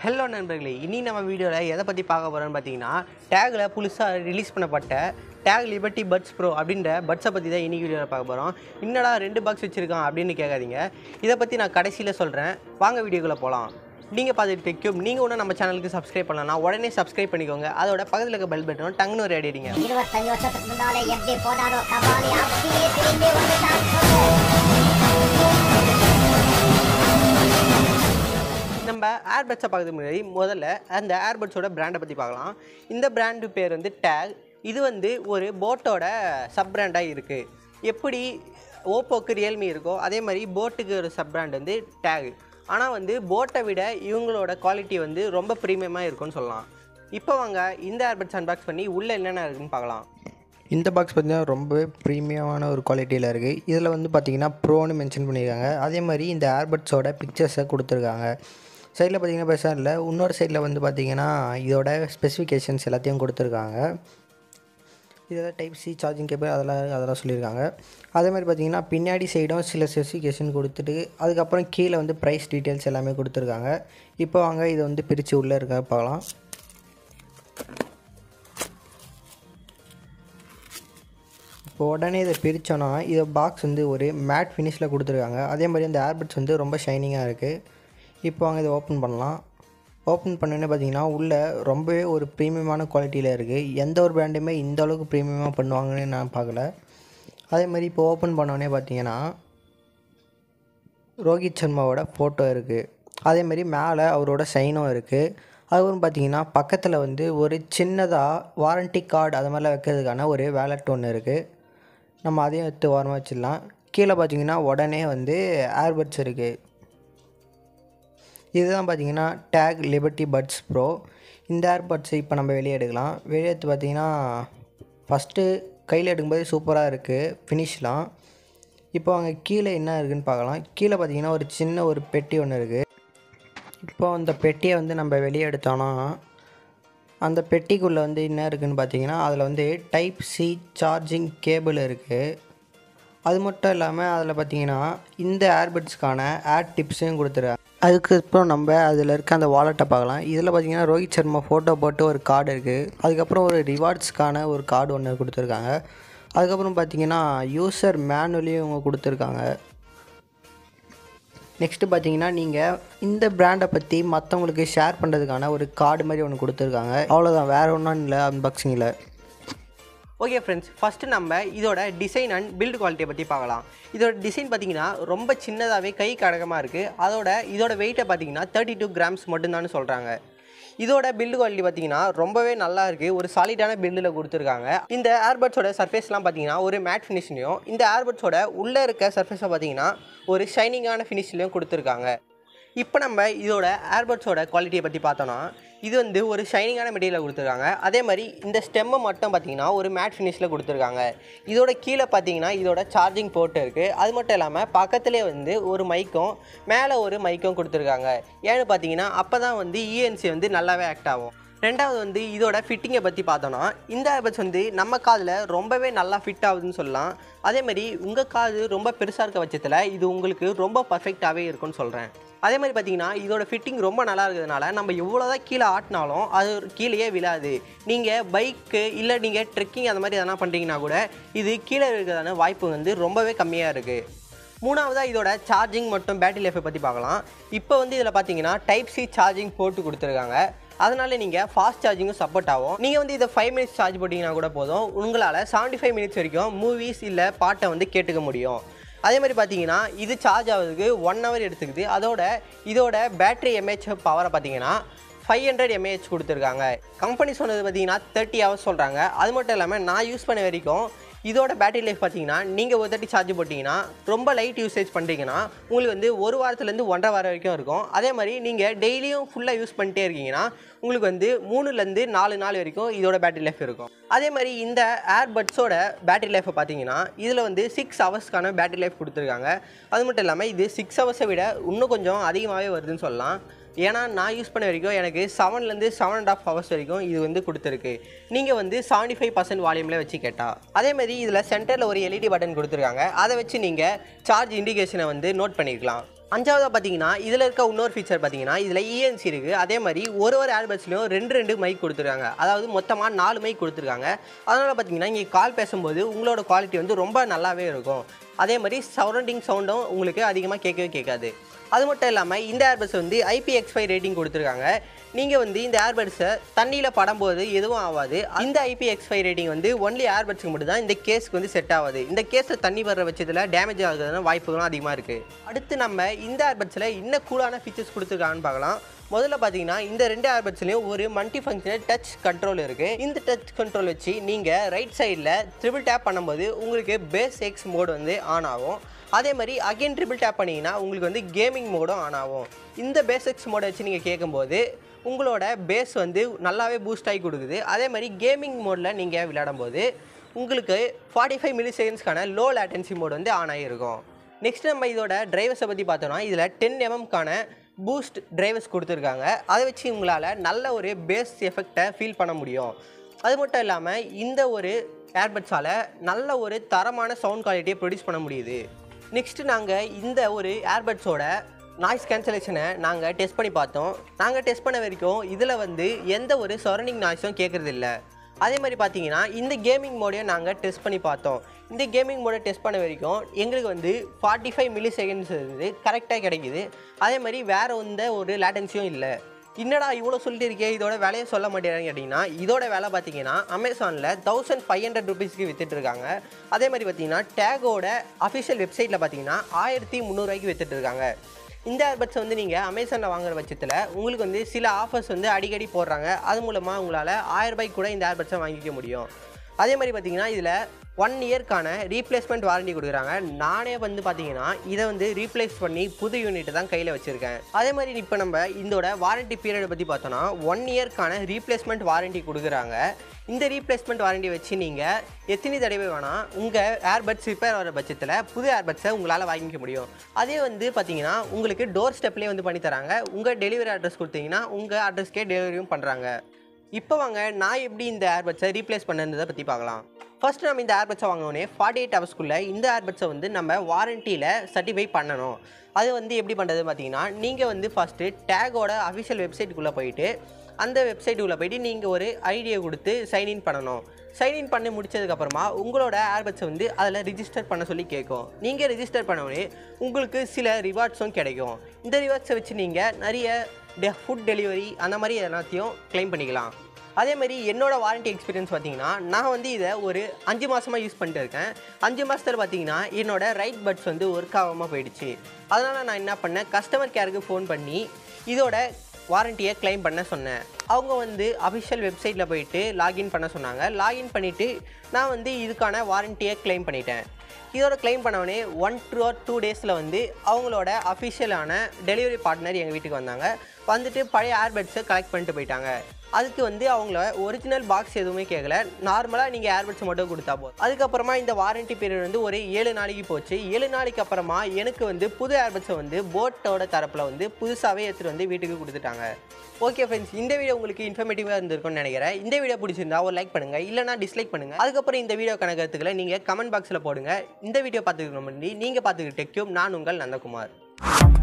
hello நண்பர்களே இனி நம்ம வீடியோவில் எதை பற்றி பார்க்க போகிறோம்னு பார்த்தீங்கன்னா டேகில் புதுசாக ரிலீஸ் பண்ணப்பட்ட டேக் லிபர்ட்டி பட்ஸ் ப்ரோ அப்படின்ற பட்ஸை பற்றி தான் இனி வீடியோவில் பார்க்க போகிறோம் என்னடா ரெண்டு பாக்ஸ் வச்சுருக்கான் அப்படின்னு கேட்காதீங்க இதை பற்றி நான் கடைசியில் சொல்கிறேன் வாங்க வீடியோக்குள்ளே போகலாம் நீங்கள் பார்த்துட்டு கியூப் நீங்கள் ஒன்றும் நம்ம சேனலுக்கு சப்ஸ்கிரைப் பண்ணலன்னா உடனே சப்ஸ்கிரைப் பண்ணிக்கோங்க அதோட பக்கத்தில் இருக்க பெல் பட்டன் டங்குன்னு ஒரு அடிடிங்க இருபத்தஞ்சு வருஷத்துக்கு முன்னாலே எப்படி போனாரோ கபாலி அப்படியே திரும்பி வந்துட்டான் நம்ம ஏர்பட்ஸை பார்க்கறதுக்கு முன்னாடி முதல்ல அந்த ஏர்பட்ஸோட பிராண்டை பற்றி பார்க்கலாம் இந்த பிராண்டு பேர் வந்து டேக் இது வந்து ஒரு போட்டோட சப் பிராண்டாக இருக்குது எப்படி ஓப்போக்கு ரியல்மி இருக்கோ அதே மாதிரி போட்டுக்கு ஒரு சப் பிராண்ட் வந்து டேக் ஆனால் வந்து போட்டை விட இவங்களோட குவாலிட்டி வந்து ரொம்ப ப்ரீமியமாக இருக்கும்னு சொல்லலாம் இப்போ வாங்க இந்த ஏர்பட்ஸ் அன்பாக்ஸ் பண்ணி உள்ளே என்னென்ன இருக்குன்னு பார்க்கலாம் இந்த பாக்ஸ் பார்த்தீங்கன்னா ரொம்பவே ப்ரீமியமான ஒரு குவாலிட்டியில் இருக்குது இதில் வந்து பார்த்தீங்கன்னா ப்ரோன்னு மென்ஷன் பண்ணியிருக்காங்க அதே மாதிரி இந்த ஏர்பட்ஸோட பிக்சர்ஸை கொடுத்துருக்காங்க சைடில் பார்த்தீங்கன்னா பெருசாக இல்லை இன்னொரு சைடில் வந்து பார்த்தீங்கன்னா இதோட ஸ்பெசிஃபிகேஷன்ஸ் எல்லாத்தையும் கொடுத்துருக்காங்க இதோட டைப் சி சார்ஜிங் கேபிள் அதெல்லாம் அதெல்லாம் சொல்லியிருக்காங்க அதே மாதிரி பார்த்தீங்கன்னா பின்னாடி சைடும் சில ஸ்பெசிஃபிகேஷன் கொடுத்துட்டு அதுக்கப்புறம் கீழே வந்து ப்ரைஸ் டீட்டெயில்ஸ் எல்லாமே கொடுத்துருக்காங்க இப்போ வாங்க இதை வந்து பிரித்து உள்ளே இருக்க பார்க்கலாம் இப்போ உடனே இதை பிரித்தோன்னா இதை பாக்ஸ் வந்து ஒரு மேட் ஃபினிஷில் கொடுத்துருக்காங்க அதே மாதிரி அந்த ஏர்பட்ஸ் வந்து ரொம்ப ஷைனிங்காக இருக்குது இப்போ வாங்க இதை ஓப்பன் பண்ணலாம் ஓப்பன் பண்ணோன்னே பார்த்தீங்கன்னா உள்ளே ரொம்பவே ஒரு ப்ரீமியமான குவாலிட்டியில் இருக்குது எந்த ஒரு பிராண்டுமே இந்த அளவுக்கு ப்ரீமியமாக பண்ணுவாங்கன்னு நான் பார்க்கல அதே மாதிரி இப்போ ஓப்பன் பண்ணோடனே பார்த்தீங்கன்னா ரோஹித் சர்மாவோட ஃபோட்டோ இருக்குது அதேமாரி மேலே அவரோட சைனும் இருக்குது அதுவும் பார்த்தீங்கன்னா பக்கத்தில் வந்து ஒரு சின்னதாக வாரண்டி கார்டு அது மாதிரிலாம் வைக்கிறதுக்கான ஒரு வேலட் ஒன்று இருக்குது நம்ம அதையும் எடுத்து ஓரமாக வச்சிடலாம் கீழே பார்த்தீங்கன்னா உடனே வந்து ஏர்பட்ஸ் இருக்குது இதுதான் பார்த்தீங்கன்னா டேக் லிபர்ட்டி பட்ஸ் ப்ரோ இந்த ஏர்பட்ஸை இப்போ நம்ம வெளியே எடுக்கலாம் வெளியே எடுத்து பார்த்தீங்கன்னா ஃபஸ்ட்டு கையில் எடுக்கும்போது சூப்பராக இருக்குது ஃபினிஷ்லாம் இப்போ அங்கே கீழே என்ன இருக்குதுன்னு பார்க்கலாம் கீழே பார்த்தீங்கன்னா ஒரு சின்ன ஒரு பெட்டி ஒன்று இருக்குது இப்போ அந்த பெட்டியை வந்து நம்ம வெளியே எடுத்தோன்னா அந்த பெட்டிக்குள்ளே வந்து என்ன இருக்குதுன்னு பார்த்தீங்கன்னா அதில் வந்து டைப் சி சார்ஜிங் கேபிள் இருக்குது அது மட்டும் இல்லாமல் அதில் பார்த்தீங்கன்னா இந்த ஏர்பட்ஸ்க்கான ஏர் டிப்ஸையும் கொடுத்துருக்காங்க அதுக்கப்புறம் நம்ம அதில் இருக்க அந்த வாலெட்டை பார்க்கலாம் இதில் பார்த்தீங்கன்னா ரோஹித் சர்மா ஃபோட்டோ போட்டு ஒரு கார்டு இருக்குது அதுக்கப்புறம் ஒரு ரிவார்ட்ஸ்க்கான ஒரு கார்டு ஒன்று கொடுத்துருக்காங்க அதுக்கப்புறம் பார்த்தீங்கன்னா யூசர் மேனுவலையும் இவங்க கொடுத்துருக்காங்க நெக்ஸ்ட்டு பார்த்தீங்கன்னா நீங்கள் இந்த பிராண்டை பற்றி மற்றவங்களுக்கு ஷேர் பண்ணுறதுக்கான ஒரு கார்டு மாதிரி ஒன்று கொடுத்துருக்காங்க அவ்வளோதான் வேறு ஒன்றும் இல்லை அன்பாக்சிங்கில் ஓகே ஃப்ரெண்ட்ஸ் ஃபஸ்ட்டு நம்ம இதோட டிசைன் அண்ட் பில்ட் குவாலிட்டியை பற்றி பார்க்கலாம் இதோட டிசைன் பார்த்தீங்கன்னா ரொம்ப சின்னதாகவே கை கடகமாக இருக்குது அதோட இதோட வெயிட்டை பார்த்தீங்கன்னா தேர்ட்டி டூ கிராம்ஸ் மட்டும்தான் சொல்கிறாங்க இதோட பில்டு குவாலிட்டி பார்த்தீங்கன்னா ரொம்பவே நல்லா இருக்குது ஒரு சாலிடான பில்டில் கொடுத்துருக்காங்க இந்த ஏர்பட்ஸோட சர்ஃபேஸ்லாம் பார்த்தீங்கன்னா ஒரு மேட் ஃபினிஷ்லையும் இந்த ஏர்பட்ஸோட உள்ளே இருக்க சர்ஃபேஸை பார்த்தீங்கன்னா ஒரு ஷைனிங்கான ஃபினிஷ்லையும் கொடுத்துருக்காங்க இப்போ நம்ம இதோட ஏர்பட்ஸோட குவாலிட்டியை பற்றி பார்த்தோன்னா இது வந்து ஒரு ஷைனிங்கான மெட்டீரியல் கொடுத்துருக்காங்க அதே மாதிரி இந்த ஸ்டெம்மை மட்டும் பார்த்தீங்கன்னா ஒரு மேட் ஃபினிஷில் கொடுத்துருக்காங்க இதோட கீழே பார்த்தீங்கன்னா இதோட சார்ஜிங் போர்ட் இருக்குது அது மட்டும் இல்லாமல் பக்கத்துலேயே வந்து ஒரு மைக்கும் மேலே ஒரு மைக்கும் கொடுத்துருக்காங்க ஏன்னு பார்த்தீங்கன்னா அப்போ தான் வந்து இஎன்சி வந்து நல்லாவே ஆக்ட் ஆகும் ரெண்டாவது வந்து இதோட ஃபிட்டிங்கை பற்றி பார்த்தோன்னா இந்த ஏர்பட்ஸ் வந்து நம்ம காதில் ரொம்பவே நல்லா ஃபிட் ஆகுதுன்னு சொல்லலாம் அதே மாதிரி உங்கள் காது ரொம்ப பெருசாக இருக்க பட்சத்தில் இது உங்களுக்கு ரொம்ப பர்ஃபெக்டாகவே இருக்கும்னு சொல்கிறேன் அதே மாதிரி பார்த்தீங்கன்னா இதோட ஃபிட்டிங் ரொம்ப நல்லா இருக்கிறதுனால நம்ம எவ்வளோ தான் கீழே ஆட்டினாலும் அது கீழேயே விழாது நீங்கள் பைக்கு இல்லை நீங்கள் ட்ரெக்கிங் அந்த மாதிரி எதனா பண்ணுறீங்கன்னா கூட இது கீழே இருக்கிறதான வாய்ப்பு வந்து ரொம்பவே கம்மியாக இருக்குது மூணாவதாக இதோட சார்ஜிங் மற்றும் பேட்டரி லைஃபை பற்றி பார்க்கலாம் இப்போ வந்து இதில் பார்த்தீங்கன்னா டைப் சி சார்ஜிங் போட்டு கொடுத்துருக்காங்க அதனால நீங்கள் ஃபாஸ்ட் சார்ஜிங்கும் சப்போர்ட் ஆகும் நீங்கள் வந்து இதை ஃபைவ் மினிட்ஸ் சார்ஜ் போட்டிங்கன்னா கூட போதும் உங்களால் செவன்ட்டி ஃபைவ் மினிட்ஸ் வரைக்கும் மூவிஸ் இல்லை பாட்டை வந்து கேட்டுக்க முடியும் அதே மாதிரி பார்த்தீங்கன்னா இது சார்ஜ் ஆகிறதுக்கு ஒன் ஹவர் எடுத்துக்குது அதோட இதோட பேட்டரி எம்ஏஹெச் பவரை பார்த்தீங்கன்னா ஃபைவ் ஹண்ட்ரட் எம்ஏஹெச் கொடுத்துருக்காங்க கம்பெனி சொன்னது பார்த்தீங்கன்னா தேர்ட்டி ஹவர்ஸ் சொல்கிறாங்க அது மட்டும் இல்லாமல் நான் யூஸ் பண்ண வரைக்கும் இதோட பேட்டரி லைஃப் பார்த்தீங்கன்னா நீங்கள் ஒரு தாட்டி சார்ஜ் போட்டிங்கன்னா ரொம்ப லைட் யூசேஜ் பண்ணுறீங்கன்னா உங்களுக்கு வந்து ஒரு வாரத்துலேருந்து ஒன்றரை வாரம் வரைக்கும் இருக்கும் அதே மாதிரி நீங்கள் டெய்லியும் ஃபுல்லாக யூஸ் பண்ணிட்டே இருக்கீங்கன்னா உங்களுக்கு வந்து மூணுலேருந்து நாலு நாள் வரைக்கும் இதோட பேட்டரி லைஃப் இருக்கும் அதே மாதிரி இந்த ஏர்பட்ஸோட பேட்டரி லைஃப்பை பார்த்தீங்கன்னா இதில் வந்து சிக்ஸ் ஹவர்ஸ்க்கான பேட்டரி லைஃப் கொடுத்துருக்காங்க அது மட்டும் இல்லாமல் இது சிக்ஸ் ஹவர்ஸை விட இன்னும் கொஞ்சம் அதிகமாகவே வருதுன்னு சொல்லலாம் ஏன்னா நான் யூஸ் பண்ண வரைக்கும் எனக்கு செவன்லேருந்து செவன் அண்ட் ஆஃப் ஹவர்ஸ் வரைக்கும் இது வந்து கொடுத்துருக்கு நீங்கள் வந்து செவன்ட்டி ஃபைவ் பர்சன்ட் வால்யூமில் வச்சு கேட்டால் அதேமாதிரி இதில் சென்டரில் ஒரு எல்இடி பட்டன் கொடுத்துருக்காங்க அதை வச்சு நீங்கள் சார்ஜ் இண்டிகேஷனை வந்து நோட் பண்ணியிருக்கலாம் அஞ்சாவதாக பார்த்தீங்கன்னா இதில் இருக்க இன்னொரு ஃபீச்சர் பார்த்தீங்கன்னா இதில் இஎன்சி இருக்குது அதே மாதிரி ஒரு ஒரு ஏர்பட்ஸ்லையும் ரெண்டு ரெண்டு மைக் கொடுத்துருக்காங்க அதாவது மொத்தமாக நாலு மைக் கொடுத்துருக்காங்க அதனால் பார்த்தீங்கன்னா இங்கே கால் பேசும்போது உங்களோட குவாலிட்டி வந்து ரொம்ப நல்லாவே இருக்கும் அதே மாதிரி சரௌண்டிங் சவுண்டும் உங்களுக்கு அதிகமாக கேட்கவே கேட்காது அது மட்டும் இல்லாமல் இந்த ஏர்பட்ஸ் வந்து ஐபிஎக்ஸ் ஃபைவ் ரேட்டிங் கொடுத்துருக்காங்க நீங்கள் வந்து இந்த ஏர்பட்ஸை தண்ணியில் படும்போது எதுவும் ஆகாது இந்த ஐபிஎக்ஸ் ஃபைவ் ரேட்டிங் வந்து ஒன்லி ஏர்பட்ஸ்க்கு மட்டும் தான் இந்த கேஸ்க்கு வந்து செட் ஆகாது இந்த கேஸில் தண்ணி வர்ற பட்சத்தில் டேமேஜ் ஆகுதுன்னு வாய்ப்புகளும் அதிகமாக இருக்குது அடுத்து நம்ம இந்த ஏர்பட்ஸில் இன்னும் கூலான ஃபீச்சர்ஸ் கொடுத்துருக்காங்கன்னு பார்க்கலாம் முதல்ல பார்த்தீங்கன்னா இந்த ரெண்டு ஏர்பட்ஸ்லையும் ஒரு மல்டி ஃபங்க்ஷனல் டச் கண்ட்ரோல் இருக்குது இந்த டச் கண்ட்ரோல் வச்சு நீங்கள் ரைட் சைடில் ட்ரிபிள் டேப் பண்ணும்போது உங்களுக்கு பேஸ் எக்ஸ் மோட் வந்து ஆன் ஆகும் அதே மாதிரி அகைன் ட்ரிபிள் டேப் பண்ணிங்கன்னா உங்களுக்கு வந்து கேமிங் மோடும் ஆன் ஆகும் இந்த பேசிக்ஸ் மோடை வச்சு நீங்கள் கேட்கும்போது உங்களோட பேஸ் வந்து நல்லாவே பூஸ்ட் ஆகி கொடுக்குது அதே மாதிரி கேமிங் மோடில் நீங்கள் விளையாடும்போது உங்களுக்கு ஃபார்ட்டி ஃபைவ் மில்லி செகண்ட்ஸ்க்கான லோ லேட்டன்சி மோட் வந்து ஆன் ஆகிருக்கும் நெக்ஸ்ட் நம்ம இதோட டிரைவர்ஸை பற்றி பார்த்தோம்னா இதில் டென் எம்எம்க்கான பூஸ்ட் டிரைவர்ஸ் கொடுத்துருக்காங்க அதை வச்சு உங்களால் நல்ல ஒரு பேஸ் எஃபெக்டை ஃபீல் பண்ண முடியும் அது மட்டும் இல்லாமல் இந்த ஒரு ஏர்பட்ஸால் நல்ல ஒரு தரமான சவுண்ட் குவாலிட்டியை ப்ரொடியூஸ் பண்ண முடியுது நெக்ஸ்ட்டு நாங்கள் இந்த ஒரு ஏர்பட்ஸோட நாய்ஸ் கேன்சலேஷனை நாங்கள் டெஸ்ட் பண்ணி பார்த்தோம் நாங்கள் டெஸ்ட் பண்ண வரைக்கும் இதில் வந்து எந்த ஒரு சரௌண்டிங் நாய்ஸும் கேட்குறது இல்லை அதே மாதிரி பார்த்தீங்கன்னா இந்த கேமிங் மோடையும் நாங்கள் டெஸ்ட் பண்ணி பார்த்தோம் இந்த கேமிங் மோடை டெஸ்ட் பண்ண வரைக்கும் எங்களுக்கு வந்து ஃபார்ட்டி ஃபைவ் மில்லி செகண்ட்ஸ் வந்து கரெக்டாக கிடைக்குது அதே மாதிரி வேறு எந்த ஒரு லேட்டன்சியும் இல்லை என்னடா இவ்வளோ சொல்லிட்டு இருக்கே இதோட விலையை சொல்ல மாட்டேறாங்க கேட்டிங்கன்னா இதோட விலை பார்த்தீங்கன்னா அமேசானில் தௌசண்ட் ஃபைவ் ஹண்ட்ரட் ருபீஸ்க்கு வித்துட்டு இருக்காங்க அதே மாதிரி பார்த்தீங்கன்னா டேகோட அஃபிஷியல் வெப்சைட்டில் பார்த்தீங்கன்னா ஆயிரத்தி முந்நூறுவாய்க்கு வித்துட்டு இருக்காங்க இந்த ஏர்பட்ஸ் வந்து நீங்கள் அமேசானில் வாங்குற பட்சத்தில் உங்களுக்கு வந்து சில ஆஃபர்ஸ் வந்து அடிக்கடி போடுறாங்க அது மூலமாக உங்களால் ஆயிரம் ரூபாய்க்கு கூட இந்த ஏர்பட்ஸை வாங்கிக்க முடியும் அதே மாதிரி பார்த்தீங்கன்னா இதில் ஒன் இயர்க்கான ரீப்ளேஸ்மெண்ட் வாரண்டி கொடுக்குறாங்க நானே வந்து பார்த்தீங்கன்னா இதை வந்து ரீப்ளேஸ் பண்ணி புது யூனிட் தான் கையில் வச்சுருக்கேன் அதே மாதிரி இப்போ நம்ம இதோட வாரண்டி பீரியடை பற்றி பார்த்தோன்னா ஒன் இயர்க்கான ரீப்ளேஸ்மெண்ட் வாரண்டி கொடுக்குறாங்க இந்த ரீப்ளேஸ்மெண்ட் வாரண்டி வச்சு நீங்கள் எத்தனை தடவை வேணால் உங்கள் ஏர்பட்ஸ் ரிப்பேர் வர பட்சத்தில் புது ஏர்பட்ஸை உங்களால் வாங்கிக்க முடியும் அதே வந்து பார்த்தீங்கன்னா உங்களுக்கு டோர் ஸ்டெப்லேயே வந்து பண்ணி தராங்க உங்கள் டெலிவரி அட்ரஸ் கொடுத்தீங்கன்னா உங்கள் அட்ரஸ்க்கே டெலிவரியும் பண்ணுறாங்க இப்போ வாங்க நான் எப்படி இந்த ஏர்பட்ஸை ரீப்ளேஸ் பண்ணதை பற்றி பார்க்கலாம் ஃபர்ஸ்ட் நம்ம இந்த ஏர்பட்ஸை வாங்கினோடனே ஃபார்ட்டி எயிட் ஹவர்ஸ்க்குள்ளே இந்த ஏர்பட்ஸை வந்து நம்ம வாரண்டியில் சர்டிஃபை பண்ணணும் அது வந்து எப்படி பண்ணுறது பார்த்தீங்கன்னா நீங்கள் வந்து ஃபஸ்ட்டு டேகோட அஃபிஷியல் வெப்சைட்டுக்குள்ளே போயிட்டு அந்த வெப்சைட்டுக்குள்ளே போயிட்டு நீங்கள் ஒரு ஐடியை கொடுத்து சைன்இன் பண்ணணும் சைன்இன் பண்ணி முடிச்சதுக்கப்புறமா உங்களோட ஏர்பட்ஸை வந்து அதில் ரிஜிஸ்டர் பண்ண சொல்லி கேட்கும் நீங்கள் ரிஜிஸ்டர் பண்ணோடனே உங்களுக்கு சில ரிவார்ட்ஸும் கிடைக்கும் இந்த ரிவார்ட்ஸை வச்சு நீங்கள் நிறைய டெ ஃபுட் டெலிவரி அந்த மாதிரி எல்லாத்தையும் க்ளைம் பண்ணிக்கலாம் அதே மாதிரி என்னோட வாரண்டி எக்ஸ்பீரியன்ஸ் பார்த்தீங்கன்னா நான் வந்து இதை ஒரு அஞ்சு மாதமாக யூஸ் பண்ணிட்டு இருக்கேன் அஞ்சு மாதத்தில் பார்த்தீங்கன்னா என்னோட ரைட் பட்ஸ் வந்து ஒர்க் ஆகாமல் போயிடுச்சு அதனால் நான் என்ன பண்ணேன் கஸ்டமர் கேருக்கு ஃபோன் பண்ணி இதோட வாரண்டியை க்ளைம் பண்ண சொன்னேன் அவங்க வந்து அஃபிஷியல் வெப்சைட்டில் போயிட்டு லாகின் பண்ண சொன்னாங்க லாகின் பண்ணிவிட்டு நான் வந்து இதுக்கான வாரண்டியை க்ளைம் பண்ணிட்டேன் இதோட க்ளைம் பண்ணவொடனே ஒன் டூ ஆர் டூ டேஸில் வந்து அவங்களோட அஃபிஷியலான டெலிவரி பார்ட்னர் எங்கள் வீட்டுக்கு வந்தாங்க வந்துட்டு பழைய ஏர்பட்ஸை கலெக்ட் பண்ணிட்டு போயிட்டாங்க அதுக்கு வந்து அவங்கள ஒரிஜினல் பாக்ஸ் எதுவுமே கேட்கல நார்மலாக நீங்கள் ஏர்பட்ஸ் மட்டும் கொடுத்தா போதும் அதுக்கப்புறமா இந்த வாரண்டி பீரியட் வந்து ஒரு ஏழு நாளைக்கு போச்சு ஏழு நாளைக்கு அப்புறமா எனக்கு வந்து புது ஏர்பட்ஸை வந்து போட்டோட தரப்பில் வந்து புதுசாகவே எடுத்துகிட்டு வந்து வீட்டுக்கு கொடுத்துட்டாங்க ஓகே ஃப்ரெண்ட்ஸ் இந்த வீடியோ உங்களுக்கு இன்ஃபர்மேட்டிவாக இருந்திருக்கும்னு நினைக்கிறேன் இந்த வீடியோ பிடிச்சிருந்தா ஒரு லைக் பண்ணுங்கள் இல்லைனா டிஸ்லைக் பண்ணுங்கள் அதுக்கப்புறம் இந்த வீடியோ கணக்கத்துக்களை நீங்கள் கமெண்ட் பாக்ஸில் போடுங்க இந்த வீடியோ பார்த்துக்கணும் முன்னாடி நீங்கள் பார்த்துக்கிட்டு டெக்யூப் நான் உங்கள் நந்தகுமார்